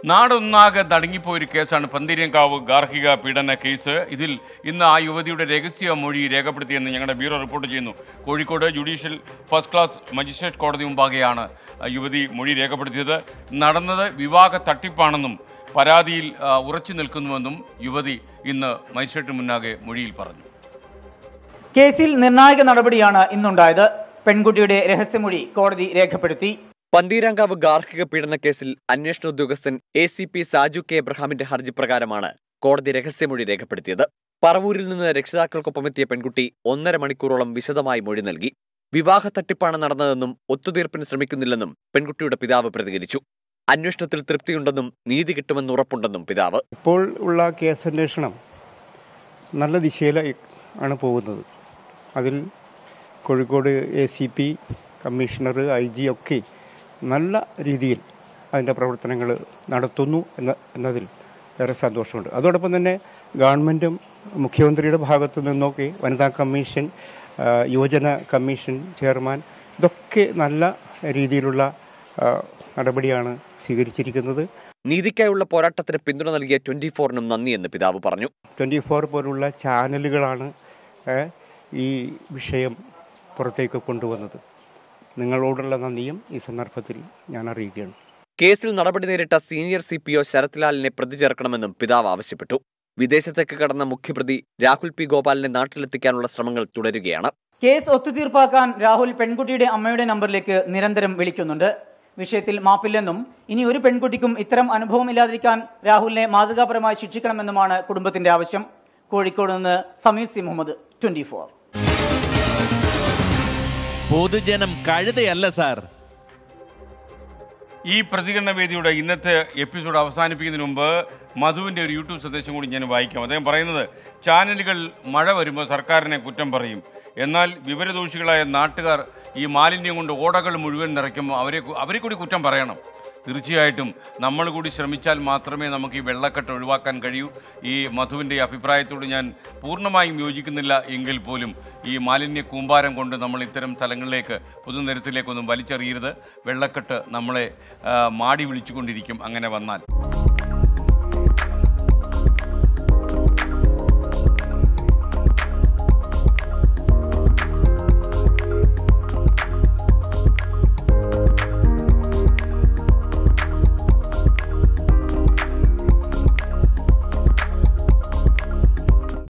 നാടൊന്നാകെ നടുങ്ങിപ്പോയൊരു കേസാണ് പന്തീരങ്കാവ് ഗാർഹിക പീഡന കേസ് ഇതിൽ ഇന്ന് ആ യുവതിയുടെ രഹസ്യ മൊഴി രേഖപ്പെടുത്തിയെന്ന് ഞങ്ങളുടെ ബ്യൂറോ റിപ്പോർട്ട് ചെയ്യുന്നു Kozhikode judicial first class magistrate കോടതി മുമ്പാകെയാണ് ആ യുവതി മൊഴി രേഖപ്പെടുത്തിയത് നടന്നത് വിവാഹ തട്ടിപ്പാണെന്നും പരാതിയിൽ ആ, ഉറച്ചു നിൽക്കുന്നുവെന്നും യുവതി ഇന്ന് മജിസ്ട്രേറ്റിന് മുന്നാകെ മൊഴിയിൽ പറഞ്ഞു കേസിൽ നിർണായക നടപടിയാണ് ഇന്നുണ്ടായത് പെൺകുട്ടിയുടെ രഹസ്യമൊഴി കോടതി രേഖപ്പെടുത്തി പന്തീരാങ്കാവ് ഗാർഹിക പീഡന കേസിൽ അന്വേഷണ ഉദ്യോഗസ്ഥൻ A C P Saju K എബ്രഹാമിന്റെ ഹർജി പ്രകാരമാണ് കോടതി രഹസ്യമൊഴി രേഖപ്പെടുത്തിയത് പറവൂരിൽ നിന്ന് രക്ഷിതാക്കൾക്കൊപ്പം എത്തിയ പെൺകുട്ടി ഒന്നര മണിക്കൂറോളം വിശദമായി മൊഴി നൽകി വിവാഹ തട്ടിപ്പാണ് നടന്നതെന്നും ഒത്തുതീർപ്പിന് ശ്രമിക്കുന്നില്ലെന്നും പെൺകുട്ടിയുടെ പിതാവ് പ്രതികരിച്ചു അന്വേഷണത്തിൽ തൃപ്തിയുണ്ടെന്നും നീതി കിട്ടുമെന്ന് ഉറപ്പുണ്ടെന്നും പിതാവ് ഇപ്പോൾ ഉള്ള കേസന്വേഷണം നല്ല ദിശയിൽ ആണ് പോകുന്നത് അതിൽ Kozhikode A C P commissioner I G ഒക്കെ നല്ല രീതിയിൽ അതിൻ്റെ പ്രവർത്തനങ്ങൾ നടത്തുന്നു എന്ന എന്നതിൽ ഏറെ സന്തോഷമുണ്ട് അതോടൊപ്പം തന്നെ ഗവൺമെൻറ്റും മുഖ്യമന്ത്രിയുടെ ഭാഗത്തു നിന്നൊക്കെ വനിതാ കമ്മീഷൻ ആ, യുവജന കമ്മീഷൻ ചെയർമാൻ ഇതൊക്കെ നല്ല രീതിയിലുള്ള ആ, നടപടിയാണ് സ്വീകരിച്ചിരിക്കുന്നത് നീതിക്കായുള്ള പോരാട്ടത്തിന് പിന്തുണ നൽകിയ ട്വന്റി ഫോറിനും നന്ദിയെന്ന് പിതാവ് പറഞ്ഞു ട്വൻറ്റി ഫോർ പോലുള്ള ചാനലുകളാണ് ഏ, ഈ വിഷയം പുറത്തേക്ക് കൊണ്ടുവന്നത് നിങ്ങളോടുള്ള നന്ദിയും ഈ സന്ദർഭത്തിൽ ഞാൻ അറിയിക്കുകയാണ് കേസിൽ നടപടി നേരിട്ട സീനിയർ സി പി ഒ ശരത്ലാലിനെ പ്രതി ചേർക്കണമെന്നും പിതാവ് ആവശ്യപ്പെട്ടു വിദേശത്തേക്ക് കടന്ന മുഖ്യപ്രതി രാഹുൽ പി ഗോപാലിനെ നാട്ടിലെത്തിക്കാനുള്ള ശ്രമങ്ങൾ തുടരുകയാണ് കേസ് ഒത്തുതീർപ്പാക്കാൻ രാഹുൽ പെൺകുട്ടിയുടെ അമ്മയുടെ നമ്പറിലേക്ക് നിരന്തരം വിളിക്കുന്നുണ്ട് വിഷയത്തിൽ മാപ്പില്ലെന്നും ഇനി ഒരു പെൺകുട്ടിക്കും ഇത്തരം അനുഭവം ഇല്ലാതിരിക്കാൻ രാഹുലിനെ മാതൃകാപരമായി ശിക്ഷിക്കണമെന്നുമാണ് കുടുംബത്തിന്റെ ആവശ്യം കോഴിക്കോട് നിന്ന് Sameer C Muhammad twenty four പൊതുജനം കഴുതയല്ല സാർ ഈ പ്രതികരണ വേദിയുടെ ഇന്നത്തെ എപ്പിസോഡ് അവസാനിപ്പിക്കുന്നതിന് മുമ്പ് മധുവിൻ്റെ ഒരു യൂട്യൂബ് സന്ദേശം കൂടി ഞാൻ വായിക്കാം അദ്ദേഹം പറയുന്നത് ചാനലുകൾ മഴ വരുമ്പോൾ സർക്കാരിനെ കുറ്റം പറയും എന്നാൽ വിവരദോഷികളായ നാട്ടുകാർ ഈ മാലിന്യം കൊണ്ട് ഓടകൾ മുഴുവൻ നിറയ്ക്കുമ്പോൾ അവരെ കു- അവരെ കൂടി കുറ്റം പറയണം തീർച്ചയായിട്ടും നമ്മൾ കൂടി ശ്രമിച്ചാൽ മാത്രമേ നമുക്ക് ഈ വെള്ളക്കെട്ട് ഒഴിവാക്കാൻ കഴിയൂ ഈ മധുവിൻ്റെ ഈ അഭിപ്രായത്തോട് ഞാൻ പൂർണ്ണമായും യോജിക്കുന്നില്ല എങ്കിൽ പോലും ഈ മാലിന്യ കൂമ്പാരം കൊണ്ട് നമ്മൾ ഇത്തരം സ്ഥലങ്ങളിലേക്ക് പൊതുനിരത്തിലേക്കൊന്നും വലിച്ചെറിയരുത് വെള്ളക്കെട്ട് നമ്മളെ ആ, മാടി വിളിച്ചുകൊണ്ടിരിക്കും അങ്ങനെ വന്നാൽ